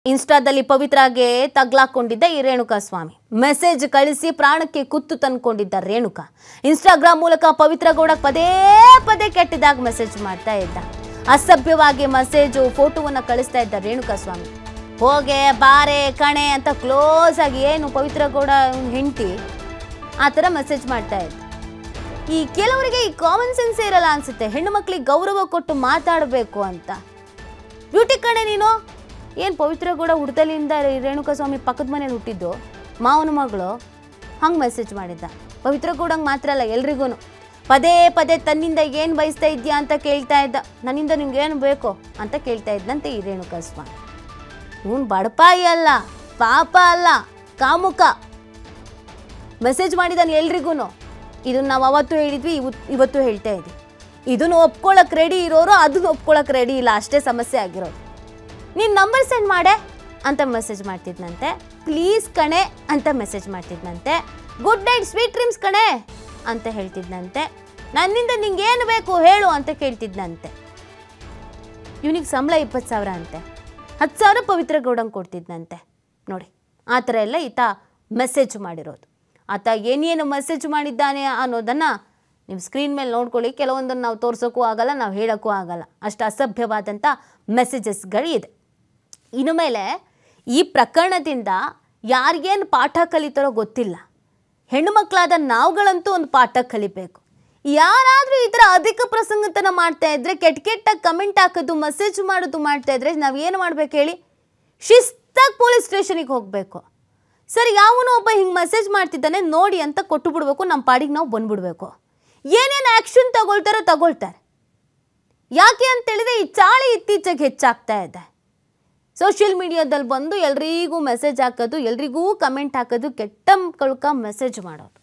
ಇನ್ಸ್ಟಾದಲ್ಲಿ ಪವಿತ್ರಾಗೆ ತಗ್ಲಾಕೊಂಡಿದ್ದ ಈ ರೇಣುಕಾ ಸ್ವಾಮಿ ಮೆಸೇಜ್ ಕಳಿಸಿ ಪ್ರಾಣಕ್ಕೆ ಕುತ್ತು ತಂದ್ಕೊಂಡಿದ್ದ ರೇಣುಕಾ ಇನ್ಸ್ಟಾಗ್ರಾಮ್ ಮೂಲಕ ಪವಿತ್ರ ಗೌಡಕ್ ಪದೇ ಪದೇ ಕೆಟ್ಟದಾಗ ಮೆಸೇಜ್ ಮಾಡ್ತಾ ಇದ್ದ ಅಸಭ್ಯವಾಗಿ ಮೆಸೇಜು ಫೋಟೋವನ್ನ ಕಳಿಸ್ತಾ ಇದ್ದ ರೇಣುಕಾ ಸ್ವಾಮಿ ಹೋಗೆ ಬಾರೆ ಕಣೆ ಅಂತ ಕ್ಲೋಸ್ ಆಗಿ ಏನು ಪವಿತ್ರ ಗೌಡ ಹೆಂಡತಿ ಆ ಥರ ಮೆಸೇಜ್ ಮಾಡ್ತಾ ಇದ್ದ ಈ ಕೆಲವರಿಗೆ ಈ ಕಾಮನ್ ಸೆನ್ಸ್ ಇರಲ್ಲ ಅನ್ಸುತ್ತೆ ಹೆಣ್ಣು ಮಕ್ಕಳಿಗೆ ಗೌರವ ಕೊಟ್ಟು ಮಾತಾಡಬೇಕು ಅಂತ ಬ್ಯೂಟಿ ಕಣೆ ನೀನು ಏನು ಪವಿತ್ರ ಕೂಡ ಹುಡ್ತಲಿಂದ ರೇಣುಕಾ ಸ್ವಾಮಿ ಪಕ್ಕದ ಮನೇಲಿ ಹುಟ್ಟಿದ್ದು ಮಾವನ ಮಗಳು ಹಂಗೆ ಮೆಸೇಜ್ ಮಾಡಿದ್ದ ಪವಿತ್ರ ಗೌಡಂಗೆ ಮಾತ್ರ ಅಲ್ಲ ಎಲ್ರಿಗೂ ಪದೇ ಪದೇ ತನ್ನಿಂದ ಏನು ಬಯಸ್ತಾ ಇದೆಯಾ ಅಂತ ಕೇಳ್ತಾ ಇದ್ದ ನನ್ನಿಂದ ನಿಮ್ಗೆ ಏನು ಬೇಕು ಅಂತ ಕೇಳ್ತಾ ಇದ್ದಂತೆ ಈ ರೇಣುಕಾ ಸ್ವಾಮಿ ಇವನು ಬಡಪಾಯಿ ಅಲ್ಲ ಪಾಪ ಅಲ್ಲ ಕಾಮುಕ ಮೆಸೇಜ್ ಮಾಡಿದಾನೆ ಎಲ್ರಿಗೂ ಇದನ್ನ ನಾವು ಅವತ್ತು ಹೇಳಿದ್ವಿ ಇವತ್ತು ಇವತ್ತು ಹೇಳ್ತಾ ಇದ್ವಿ ಇದನ್ನು ಒಪ್ಕೊಳ್ಳೋಕೆ ರೆಡಿ ಇರೋರು ಅದನ್ನ ಒಪ್ಕೊಳ್ಳೋಕೆ ರೆಡಿ ಇಲ್ಲ ಅಷ್ಟೇ ಸಮಸ್ಯೆ ಆಗಿರೋದು ನೀನು ನಂಬರ್ ಸೆಂಡ್ ಮಾಡೆ ಅಂತ ಮೆಸೇಜ್ ಮಾಡ್ತಿದ್ನಂತೆ ಪ್ಲೀಸ್ ಕಣೆ ಅಂತ ಮೆಸೇಜ್ ಮಾಡ್ತಿದ್ನಂತೆ ಗುಡ್ ನೈಟ್ ಸ್ವೀಟ್ ಡ್ರೀಮ್ಸ್ ಕಣೆ ಅಂತ ಹೇಳ್ತಿದ್ನಂತೆ ನನ್ನಿಂದ ನಿಂಗೆ ಏನು ಬೇಕು ಹೇಳು ಅಂತ ಕೇಳ್ತಿದ್ನಂತೆ ಇವನಿಗೆ ಸಂಬಳ ಇಪ್ಪತ್ತು ಸಾವಿರ ಅಂತೆ ಹತ್ತು ಸಾವಿರ ಪವಿತ್ರ ಗೌಡಂಗೆ ಕೊಡ್ತಿದ್ನಂತೆ ನೋಡಿ ಆ ಥರ ಎಲ್ಲ ಈತ ಮೆಸೇಜ್ ಮಾಡಿರೋದು ಆತ ಏನೇನು ಮೆಸೇಜ್ ಮಾಡಿದ್ದಾನೆ ಅನ್ನೋದನ್ನು ನೀವು ಸ್ಕ್ರೀನ್ ಮೇಲೆ ನೋಡ್ಕೊಳ್ಳಿ ಕೆಲವೊಂದನ್ನು ನಾವು ತೋರ್ಸೋಕ್ಕೂ ಆಗಲ್ಲ ನಾವು ಹೇಳೋಕ್ಕೂ ಆಗಲ್ಲ ಅಷ್ಟು ಅಸಭ್ಯವಾದಂಥ ಮೆಸೇಜಸ್ಗಳಿದೆ ಇನ್ನು ಮೇಲೆ ಈ ಪ್ರಕರಣದಿಂದ ಯಾರಿಗೇನು ಪಾಠ ಕಲಿತಾರೋ ಗೊತ್ತಿಲ್ಲ ಹೆಣ್ಣು ಮಕ್ಕಳಾದ ನಾವುಗಳಂತೂ ಒಂದು ಪಾಠ ಕಲಿಬೇಕು ಯಾರಾದರೂ ಈ ಥರ ಅಧಿಕ ಪ್ರಸಂಗತನ ಮಾಡ್ತಾ ಇದ್ರೆ ಕೆಟ್ಟ ಕೆಟ್ಟಾಗಿ ಕಮೆಂಟ್ ಹಾಕೋದು ಮೆಸೇಜ್ ಮಾಡೋದು ಮಾಡ್ತಾ ಇದ್ರೆ ನಾವು ಏನು ಮಾಡ್ಬೇಕು ಹೇಳಿ ಶಿಸ್ತಾಗಿ ಪೊಲೀಸ್ ಸ್ಟೇಷನಿಗೆ ಹೋಗಬೇಕು ಸರ್ ಯಾವನೋ ಒಬ್ಬ ಹಿಂಗೆ ಮೆಸೇಜ್ ಮಾಡ್ತಿದ್ದಾನೆ ನೋಡಿ ಅಂತ ಕೊಟ್ಟು ಬಿಡ್ಬೇಕು ನಮ್ಮ ಪಾಡಿಗೆ ನಾವು ಬಂದ್ಬಿಡ್ಬೇಕು ಏನೇನು ಆ್ಯಕ್ಷನ್ ತಗೊಳ್ತಾರೋ ತಗೊಳ್ತಾರೆ ಯಾಕೆ ಅಂತೇಳಿದ್ರೆ ಈ ಚಾಳಿ ಇತ್ತೀಚೆಗೆ ಹೆಚ್ಚಾಗ್ತಾ ಇದೆ ಸೋಷಿಯಲ್ ಮೀಡಿಯಾದಲ್ಲಿ ಬಂದು ಎಲ್ರಿಗೂ ಮೆಸೇಜ್ ಹಾಕೋದು ಎಲ್ರಿಗೂ ಕಮೆಂಟ್ ಹಾಕೋದು ಕೆಟ್ಟ ಕಳ್ಕ ಮೆಸೇಜ್ ಮಾಡೋದು